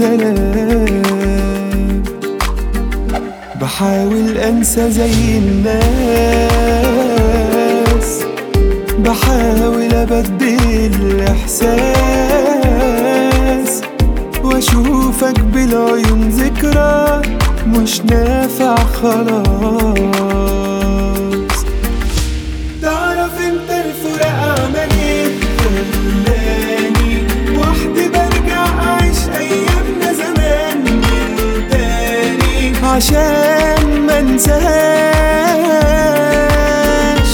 سلام بحاول انسى زي الناس بحاول ابدل الاحساس واشوفك بالعيون ذكرى مش نافع خلاص تعرف انت الفراق عمل ايه خلاني وحدي برجع اعيش ايامنا زمان من تاني عشان ما انساهاش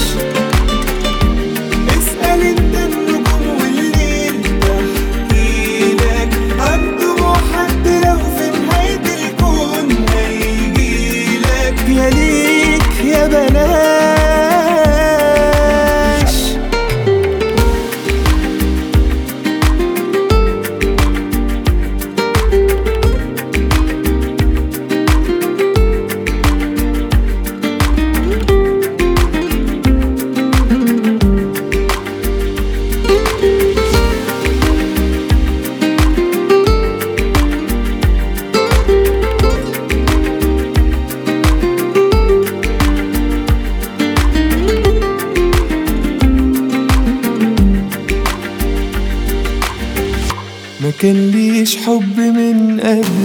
اسأل انت النجوم والليل بحكي لك عن دموع حد لو في نهاية الكون هيجيلك يا ليك يا بلاش ما كان ليش حب من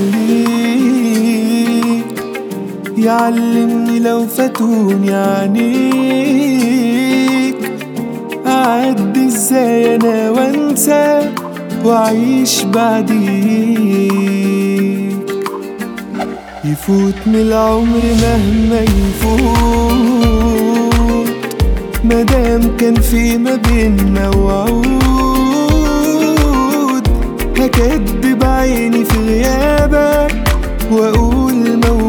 قبليك يعلمني لو فاتوني عنيك أعدي ازاي انا وانسى واعيش بعديك يفوت من العمر مهما يفوت مادام كان في ما بينا وعود هكدب عيني في غيابك واقول موجود